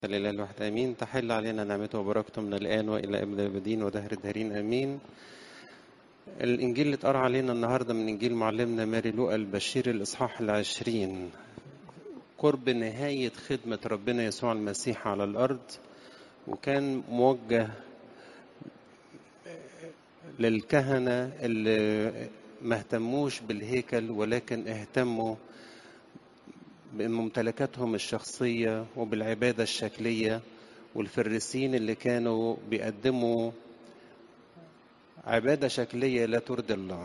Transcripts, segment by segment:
لله الواحد امين تحل علينا نعمته وبركته من الان والى ابد الابدين ودهر الدهرين امين الانجيل اللي اتقرا علينا النهارده من انجيل معلمنا ماري لوقا البشير الاصحاح العشرين قرب نهايه خدمه ربنا يسوع المسيح على الارض وكان موجه للكهنه اللي ما اهتموش بالهيكل ولكن اهتموا بممتلكاتهم الشخصية وبالعبادة الشكلية والفريسين اللي كانوا بيقدموا عبادة شكلية لا ترضي الله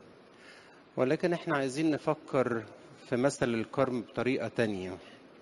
ولكن احنا عايزين نفكر في مثل الكرم بطريقة تانية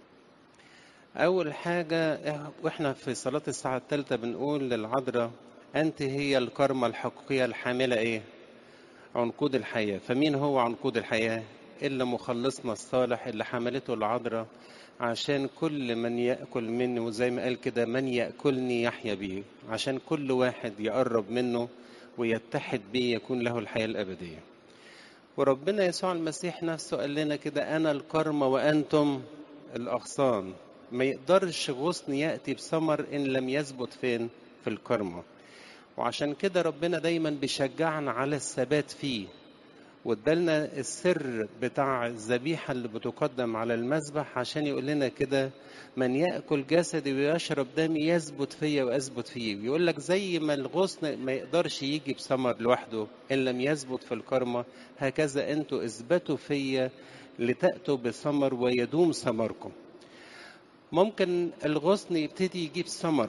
أول حاجة واحنا في صلاة الساعة الثالثة بنقول للعذراء أنت هي الكرمة الحقيقية الحاملة إيه؟ عنقود الحياة فمين هو عنقود الحياة؟ إلا مخلصنا الصالح اللي حملته العذراء عشان كل من يأكل منه وزي ما قال كده من يأكلني يحيا بيه عشان كل واحد يقرب منه ويتحد بيه يكون له الحياة الأبدية وربنا يسوع المسيح نفسه قال لنا كده أنا الكرم وأنتم الأغصان ما يقدرش غصن يأتي بثمر إن لم يثبت فين في الكرمة وعشان كده ربنا دايما بيشجعنا على الثبات فيه وادالنا السر بتاع الذبيحه اللي بتقدم على المذبح عشان يقول لنا كده من ياكل جسدي ويشرب دمي يثبت فيا واثبت فيه ويقول لك زي ما الغصن ما يقدرش يجي بثمر لوحده ان لم يثبت في الكرمه هكذا انتوا اثبتوا فيا لتاتوا بثمر ويدوم ثمركم ممكن الغصن يبتدي يجيب ثمر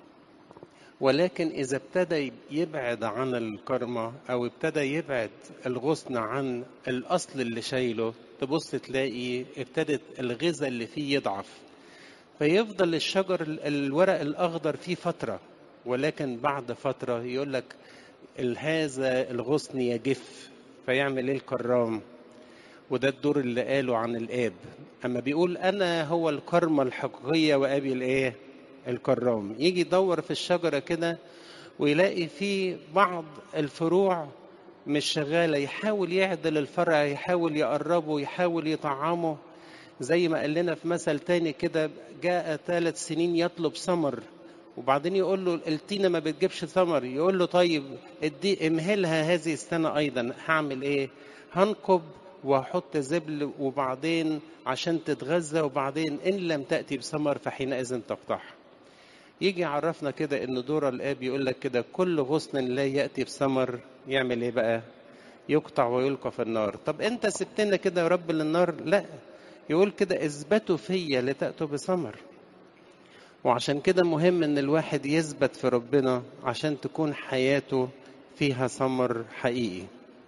ولكن إذا ابتدى يبعد عن الكرمة أو ابتدى يبعد الغصن عن الأصل اللي شايله تبص تلاقي ابتدت الغذاء اللي فيه يضعف فيفضل الشجر الورق الأخضر فيه فترة ولكن بعد فترة يقول لك هذا الغصن يجف فيعمل ايه الكرام وده الدور اللي قاله عن الآب أما بيقول أنا هو الكرمة الحقيقية وأبي الإيه الكرام يجي يدور في الشجرة كده ويلاقي في بعض الفروع مش شغالة يحاول يعدل الفرع يحاول يقربه يحاول يطعمه زي ما قال لنا في مثل تاني كده جاء ثلاث سنين يطلب ثمر وبعدين يقول له التينة ما بتجيبش ثمر يقول له طيب ادي امهلها هذه السنة أيضا هعمل ايه هنقب وهحط زبل وبعدين عشان تتغذى وبعدين إن لم تأتي بثمر فحينئذ تقطعها يجي يعرفنا كده ان دور الاب يقول لك كده كل غصن لا ياتي بثمر يعمل ايه بقى يقطع ويلقى في النار طب انت سبتنا كده يا رب للنار لا يقول كده اثبتوا فيا لتاتوا بثمر وعشان كده مهم ان الواحد يثبت في ربنا عشان تكون حياته فيها ثمر حقيقي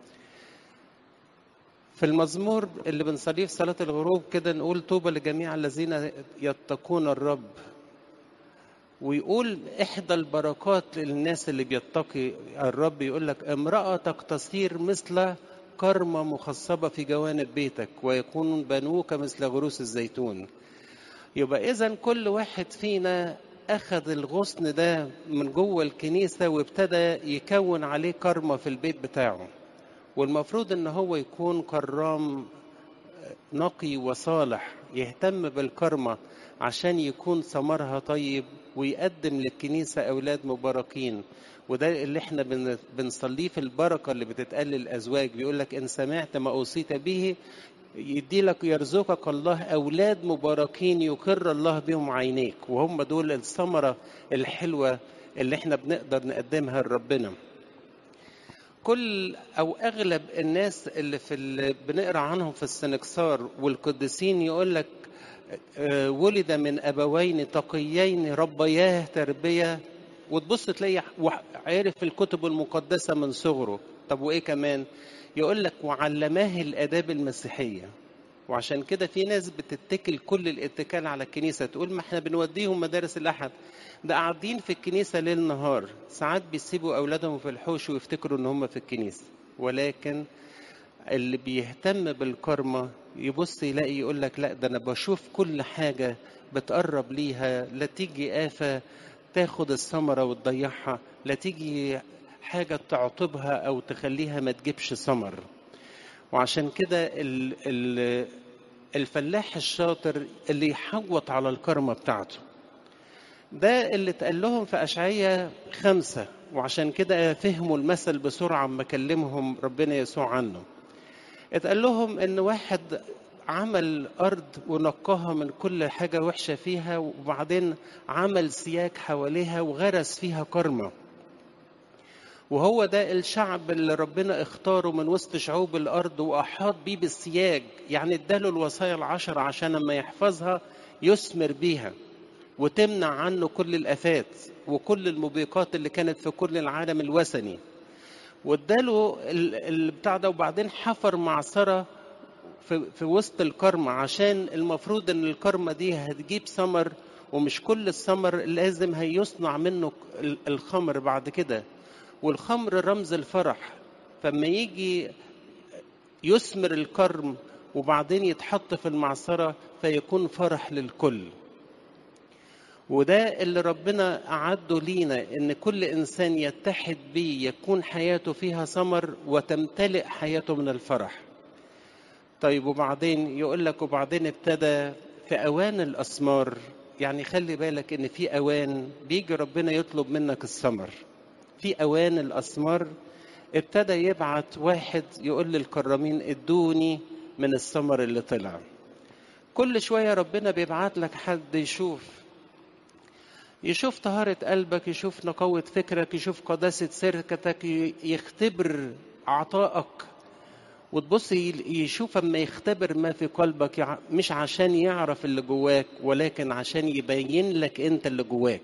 في المزمور اللي بنصليه في صلاة الغروب كده نقول طوبى لجميع الذين يتقون الرب ويقول إحدى البركات للناس اللي بيتقي الرب يقول لك امرأتك تصير مثل كرمة مخصبة في جوانب بيتك ويكون بنوك مثل غروس الزيتون يبقى إذا كل واحد فينا أخذ الغصن ده من جوه الكنيسة وابتدى يكون عليه كرمة في البيت بتاعه والمفروض ان هو يكون كرام نقي وصالح يهتم بالكرمة عشان يكون ثمرها طيب ويقدم للكنيسة أولاد مباركين وده اللي احنا بنصليه في البركة اللي بتتقال للأزواج بيقول لك إن سمعت ما أوصيت به يدي لك يرزقك الله أولاد مباركين يقر الله بهم عينيك وهم دول الثمرة الحلوة اللي احنا بنقدر نقدمها لربنا كل او اغلب الناس اللي في اللي بنقرا عنهم في السنكسار والقديسين يقول لك ولد من ابوين تقيين ربياه تربيه وتبص تلاقي عارف الكتب المقدسه من صغره طب وايه كمان يقول لك وعلماه الاداب المسيحيه وعشان كده في ناس بتتكل كل الاتكال على الكنيسه تقول ما احنا بنوديهم مدارس الاحد ده قاعدين في الكنيسه ليل نهار ساعات بيسيبوا اولادهم في الحوش ويفتكروا ان هم في الكنيسه ولكن اللي بيهتم بالكرمه يبص يلاقي يقول لك لا ده انا بشوف كل حاجه بتقرب ليها لا تيجي افه تاخد الثمره وتضيعها لا تيجي حاجه تعطبها او تخليها ما تجيبش ثمر وعشان كده الفلاح الشاطر اللي يحوط على الكرمة بتاعته ده اللي اتقال لهم في أشعية خمسة وعشان كده فهموا المثل بسرعة ما كلمهم ربنا يسوع عنه اتقال لهم ان واحد عمل أرض ونقاها من كل حاجة وحشة فيها وبعدين عمل سياج حواليها وغرس فيها كرمة وهو ده الشعب اللي ربنا اختاره من وسط شعوب الأرض وأحاط بيه بالسياج يعني اداله الوصايا العشر عشان لما يحفظها يثمر بيها وتمنع عنه كل الآفات وكل المضيقات اللي كانت في كل العالم الوثني واداله البتاع ده وبعدين حفر معصرة في, في وسط الكرمة عشان المفروض ان الكرمة دي هتجيب ثمر ومش كل الثمر لازم هيصنع منه الخمر بعد كده والخمر رمز الفرح فما يجي يثمر الكرم وبعدين يتحط في المعصرة فيكون فرح للكل وده اللي ربنا أعده لينا إن كل إنسان يتحد بيه يكون حياته فيها ثمر وتمتلئ حياته من الفرح طيب وبعدين يقول لك وبعدين ابتدى في أوان الأثمار يعني خلي بالك إن في أوان بيجي ربنا يطلب منك الثمر في أوان الأثمار ابتدى يبعت واحد يقول للكرامين ادوني من الثمر اللي طلع كل شوية ربنا بيبعت لك حد يشوف يشوف طهارة قلبك يشوف نقاوة فكرك يشوف قداسة سركتك يختبر عطائك وتبص يشوف اما يختبر ما في قلبك مش عشان يعرف اللي جواك ولكن عشان يبين لك انت اللي جواك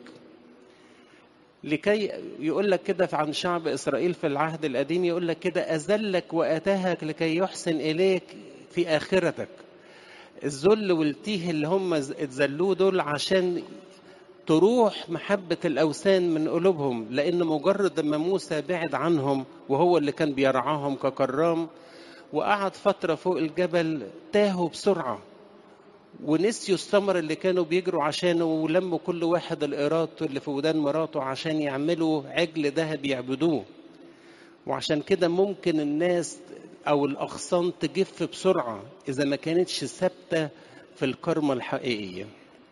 لكي يقول لك كده عن شعب اسرائيل في العهد القديم يقول لك كده اذلك واتاهك لكي يحسن اليك في اخرتك الذل والتيه اللي هم اتذلوه دول عشان تروح محبة الأوثان من قلوبهم لأن مجرد ما موسى بعد عنهم وهو اللي كان بيرعاهم ككرام وقعد فترة فوق الجبل تاهوا بسرعة ونسيوا الثمر اللي كانوا بيجروا عشانه ولموا كل واحد القيراط اللي في ودان مراته عشان يعملوا عجل ذهب يعبدوه وعشان كده ممكن الناس أو الأغصان تجف بسرعة إذا ما كانتش ثابتة في الكرمة الحقيقية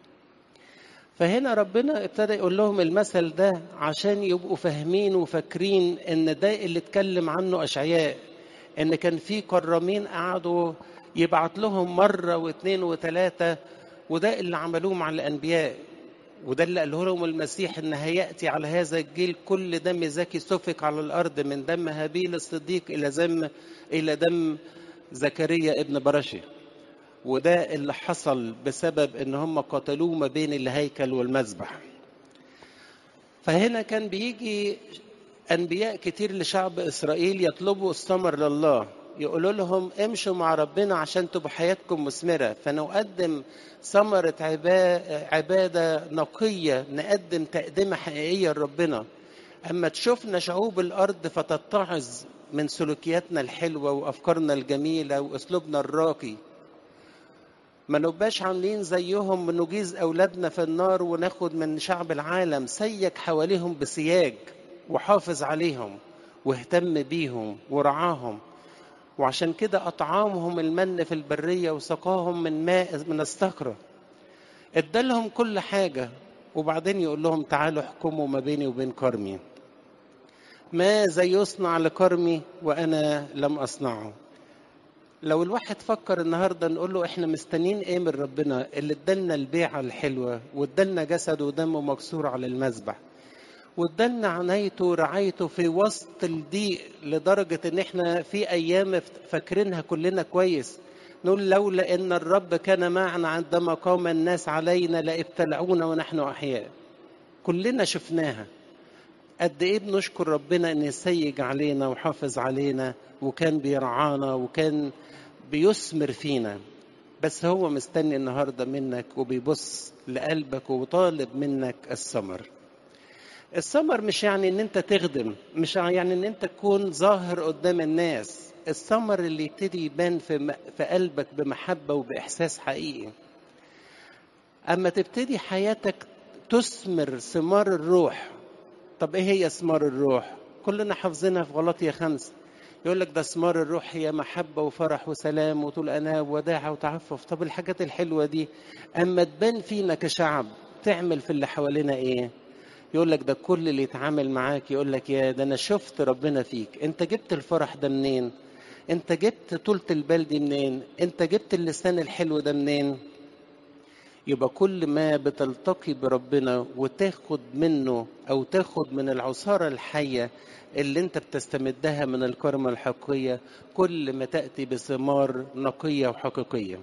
فهنا ربنا ابتدى يقول لهم المثل ده عشان يبقوا فاهمين وفاكرين ان ده اللي اتكلم عنه اشعياء ان كان في كرامين قعدوا يبعت لهم مره واثنين وثلاثه وده اللي عملوه مع الانبياء وده اللي قاله لهم المسيح ان هياتي على هذا الجيل كل دم زكي سفك على الارض من دم هابيل الصديق الى دم الى دم زكريا ابن برشي وده اللي حصل بسبب ان هم قتلوه ما بين الهيكل والمذبح فهنا كان بيجي انبياء كتير لشعب اسرائيل يطلبوا الثمر لله يقولوا لهم امشوا مع ربنا عشان تبقى حياتكم مثمرة فنقدم ثمرة عبادة نقية نقدم تقدمة حقيقية لربنا أما تشوفنا شعوب الأرض فتتعظ من سلوكياتنا الحلوة وأفكارنا الجميلة وأسلوبنا الراقي ما نبقاش عاملين زيهم نجيز أولادنا في النار وناخد من شعب العالم سيك حواليهم بسياج وحافظ عليهم واهتم بيهم ورعاهم وعشان كده أطعامهم المن في البرية وسقاهم من ماء من الصخرة ادالهم كل حاجة وبعدين يقول لهم تعالوا احكموا ما بيني وبين كرمي ماذا يصنع لكرمي وأنا لم أصنعه لو الواحد فكر النهارده نقول له احنا مستنيين ايه من ربنا اللي ادالنا البيعه الحلوه وادالنا جسد ودمه مكسور على المذبح وادالنا عنايته ورعايته في وسط الضيق لدرجه ان احنا في ايام فاكرينها كلنا كويس نقول لولا ان الرب كان معنا عندما قام الناس علينا لابتلعونا ونحن احياء كلنا شفناها قد ايه بنشكر ربنا ان يسيج علينا وحافظ علينا وكان بيرعانا وكان بيثمر فينا بس هو مستني النهارده منك وبيبص لقلبك وطالب منك الثمر الثمر مش يعني ان انت تخدم مش يعني ان انت تكون ظاهر قدام الناس الثمر اللي يبتدي يبان في في قلبك بمحبه وباحساس حقيقي اما تبتدي حياتك تثمر ثمار الروح طب ايه هي ثمار الروح كلنا حافظينها في غلطية خمسة يقول لك ده ثمار الروح هي محبة وفرح وسلام وطول أناب وداعة وتعفف طب الحاجات الحلوة دي أما تبان فينا كشعب تعمل في اللي حوالينا ايه يقول لك ده كل اللي يتعامل معاك يقول لك يا ده انا شفت ربنا فيك انت جبت الفرح ده منين انت جبت طولة البال دي منين انت جبت اللسان الحلو ده منين يبقى كل ما بتلتقي بربنا وتاخد منه او تاخد من العصارة الحية اللي انت بتستمدها من الكرمة الحقيقية كل ما تأتي بثمار نقية وحقيقية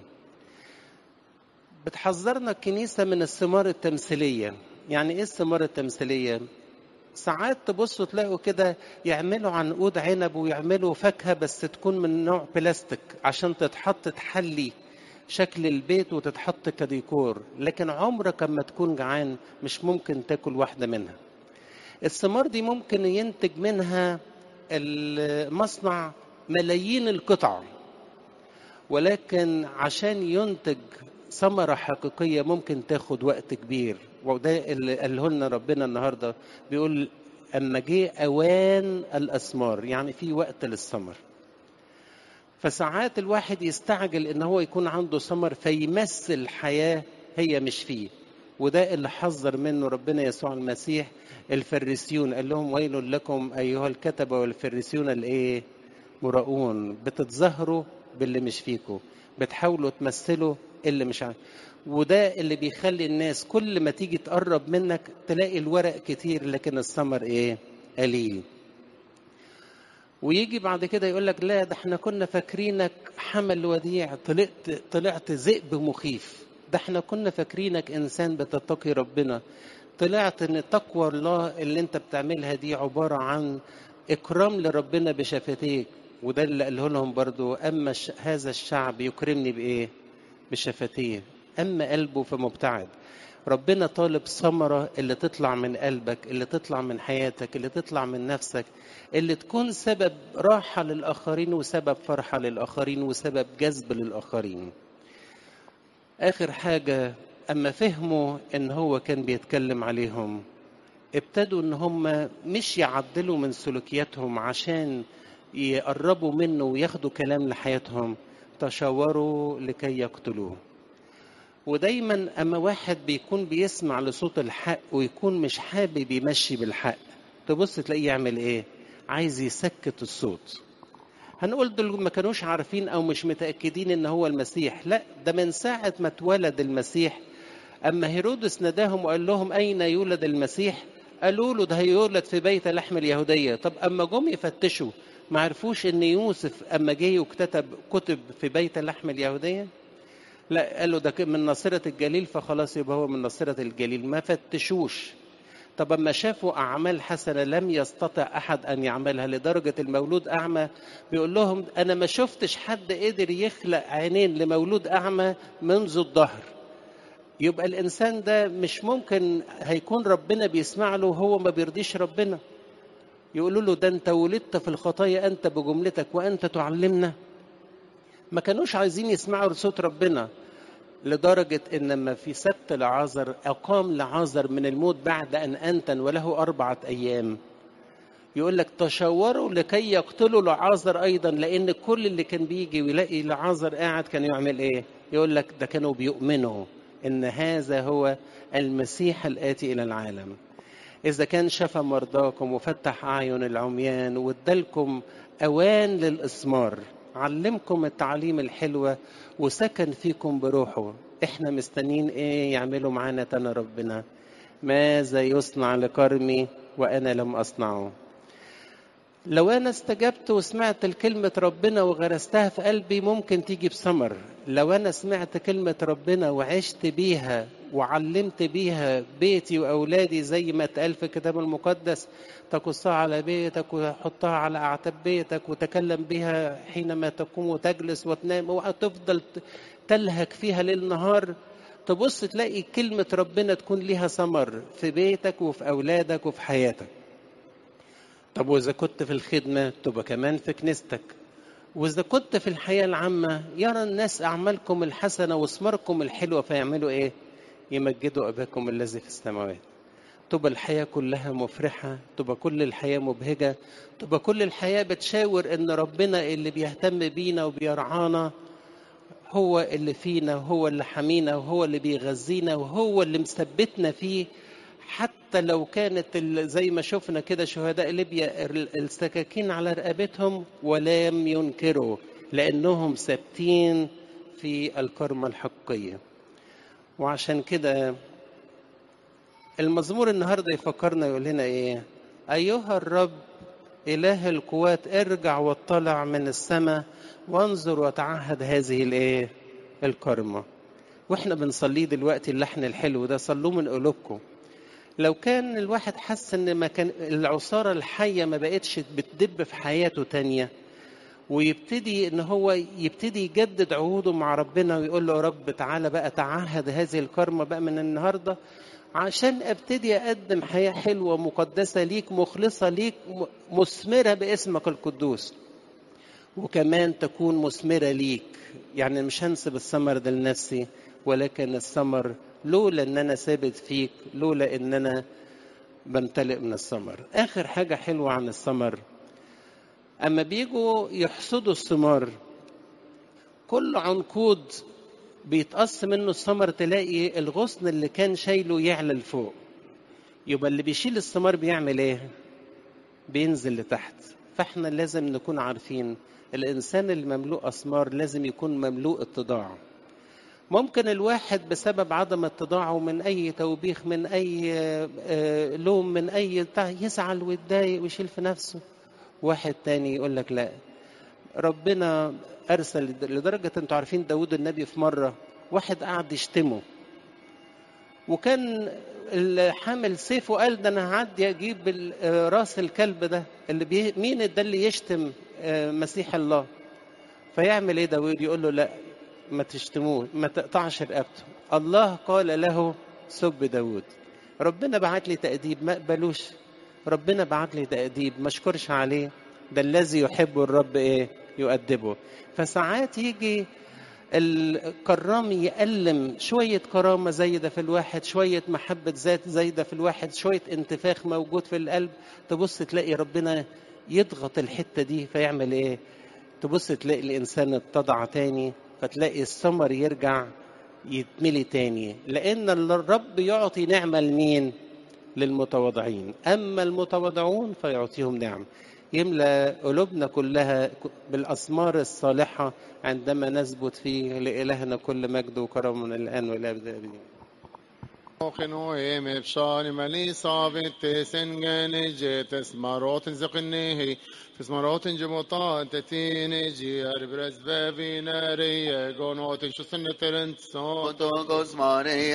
بتحذرنا الكنيسة من الثمار التمثيلية يعني ايه الثمار التمثيلية ساعات تبصوا تلاقوا كده يعملوا عنقود عنب ويعملوا فاكهة بس تكون من نوع بلاستيك عشان تتحط تحلي شكل البيت وتتحط كديكور لكن عمرك اما تكون جعان مش ممكن تاكل واحدة منها الثمار دي ممكن ينتج منها المصنع ملايين القطع ولكن عشان ينتج ثمرة حقيقية ممكن تاخد وقت كبير وده اللي قاله لنا ربنا النهاردة بيقول أما جه أوان الأثمار يعني في وقت للثمر فساعات الواحد يستعجل ان هو يكون عنده ثمر فيمثل حياة هي مش فيه وده اللي حذر منه ربنا يسوع المسيح الفريسيون قال لهم ويل لكم ايها الكتبة والفريسيون الايه مراؤون بتتظاهروا باللي مش فيكم بتحاولوا تمثلوا اللي مش عارف وده اللي بيخلي الناس كل ما تيجي تقرب منك تلاقي الورق كتير لكن الثمر ايه قليل ويجي بعد كده يقول لك لا ده احنا كنا فاكرينك حمل وديع طلعت طلعت ذئب مخيف ده احنا كنا فاكرينك انسان بتتقي ربنا طلعت ان تقوى الله اللي انت بتعملها دي عباره عن اكرام لربنا بشفتيك وده اللي قاله لهم برضو اما هذا الشعب يكرمني بايه بشفتيه اما قلبه فمبتعد ربنا طالب ثمرة اللي تطلع من قلبك اللي تطلع من حياتك اللي تطلع من نفسك اللي تكون سبب راحة للآخرين وسبب فرحة للآخرين وسبب جذب للآخرين آخر حاجة أما فهموا إن هو كان بيتكلم عليهم ابتدوا إن هم مش يعدلوا من سلوكياتهم عشان يقربوا منه وياخدوا كلام لحياتهم تشاوروا لكي يقتلوه ودايما اما واحد بيكون بيسمع لصوت الحق ويكون مش حابب يمشي بالحق تبص تلاقيه يعمل ايه عايز يسكت الصوت هنقول دول ما كانوش عارفين او مش متاكدين ان هو المسيح لا ده من ساعه ما اتولد المسيح اما هيرودس ناداهم وقال لهم اين يولد المسيح قالوا له ده هيولد في بيت لحم اليهوديه طب اما جم يفتشوا ما عرفوش ان يوسف اما جه وكتب كتب في بيت لحم اليهوديه لا قال له ده من ناصرة الجليل فخلاص يبقى هو من ناصرة الجليل ما فتشوش طب اما شافوا اعمال حسنه لم يستطع احد ان يعملها لدرجه المولود اعمى بيقول لهم انا ما شفتش حد قدر يخلق عينين لمولود اعمى منذ الظهر يبقى الانسان ده مش ممكن هيكون ربنا بيسمع له وهو ما بيرضيش ربنا يقولوا له ده انت ولدت في الخطايا انت بجملتك وانت تعلمنا ما كانوش عايزين يسمعوا صوت ربنا لدرجة إن لما في سبت لعازر أقام لعازر من الموت بعد أن أنتن وله أربعة أيام يقول لك تشاوروا لكي يقتلوا لعازر أيضا لأن كل اللي كان بيجي ويلاقي لعازر قاعد كان يعمل إيه؟ يقول لك ده كانوا بيؤمنوا إن هذا هو المسيح الآتي إلى العالم إذا كان شفى مرضاكم وفتح أعين العميان وادالكم أوان للإثمار علمكم التعليم الحلوة وسكن فيكم بروحه احنا مستنين ايه يعملوا معانا تنا ربنا ماذا يصنع لكرمي وانا لم اصنعه لو انا استجبت وسمعت الكلمة ربنا وغرستها في قلبي ممكن تيجي بثمر لو انا سمعت كلمة ربنا وعشت بيها وعلمت بيها بيتي واولادي زي ما اتقال في الكتاب المقدس تقصها على بيتك وحطها على اعتاب بيتك وتكلم بها حينما تقوم وتجلس وتنام وتفضل تلهك فيها ليل نهار تبص تلاقي كلمة ربنا تكون ليها ثمر في بيتك وفي أولادك وفي حياتك طب وإذا كنت في الخدمة تبقى كمان في كنيستك وإذا كنت في الحياة العامة يرى الناس أعمالكم الحسنة وثماركم الحلوة فيعملوا إيه؟ يمجدوا أباكم الذي في السماوات تبقى الحياة كلها مفرحة تبقى كل الحياة مبهجة تبقى كل الحياة بتشاور إن ربنا اللي بيهتم بينا وبيرعانا هو اللي فينا وهو اللي حمينا وهو اللي بيغذينا وهو اللي مثبتنا فيه حتى لو كانت ال- زي ما شفنا كده شهداء ليبيا ال- السكاكين على رقبتهم ولم ينكروا لأنهم ثابتين في الكرمة الحقيقية وعشان كده المزمور النهارده يفكرنا يقول لنا ايه ايها الرب اله القوات ارجع واطلع من السماء وانظر وتعهد هذه الايه الكرمه واحنا بنصليه دلوقتي اللحن الحلو ده صلوه من قلوبكم لو كان الواحد حس ان ما كان العصاره الحيه ما بقتش بتدب في حياته تانية ويبتدي ان هو يبتدي يجدد عهوده مع ربنا ويقول له يا رب تعالى بقى تعهد هذه الكرمه بقى من النهارده عشان ابتدي اقدم حياه حلوه مقدسه ليك مخلصه ليك م- مثمره باسمك القدوس وكمان تكون مثمره ليك يعني مش هنسب الثمر ده لنفسي ولكن الثمر لولا ان انا ثابت فيك لولا ان انا بمتلئ من الثمر اخر حاجه حلوه عن الثمر اما بيجوا يحصدوا الثمار كل عنقود بيتقص منه الثمر تلاقي الغصن اللي كان شايله يعلى لفوق يبقى اللي بيشيل الثمار بيعمل ايه بينزل لتحت فاحنا لازم نكون عارفين الانسان اللي مملوء اثمار لازم يكون مملوء اتضاع ممكن الواحد بسبب عدم اتضاعه من اي توبيخ من اي آه، آه، لوم من اي بتاع يزعل ويتضايق ويشيل في نفسه واحد تاني يقول لك لا ربنا ارسل لدرجه انتوا عارفين داود النبي في مره واحد قعد يشتمه وكان اللي حامل سيفه قال ده انا هعدي اجيب ال- آه، راس الكلب ده اللي بي... مين ده اللي يشتم آه، مسيح الله فيعمل ايه داود يقول له لا ما تشتموه ما تقطعش رقبته الله قال له سب داود ربنا بعت لي تأديب ما قبلوش ربنا بعت لي تأديب ما اشكرش عليه ده الذي يحب الرب ايه يؤدبه فساعات يجي الكرام يألم شوية كرامة زايدة في الواحد شوية محبة ذات زايدة في الواحد شوية انتفاخ موجود في القلب تبص تلاقي ربنا يضغط الحتة دي فيعمل ايه تبص تلاقي الإنسان اتضع تاني فتلاقي الثمر يرجع يتملي تاني لأن الرب يعطي نعمة لمين للمتواضعين أما المتواضعون فيعطيهم نعم يملى قلوبنا كلها بالأثمار الصالحة عندما نثبت فيه لإلهنا كل مجد وكرم من الآن والى أبد الآبدين خنوهم افشان ملي صابت سنجن جيت سمارات زقنيه في سمارات جبطات تتين جي هربرز بابي ناري قنوت شو سنة ترنت صوت Otokos Maria.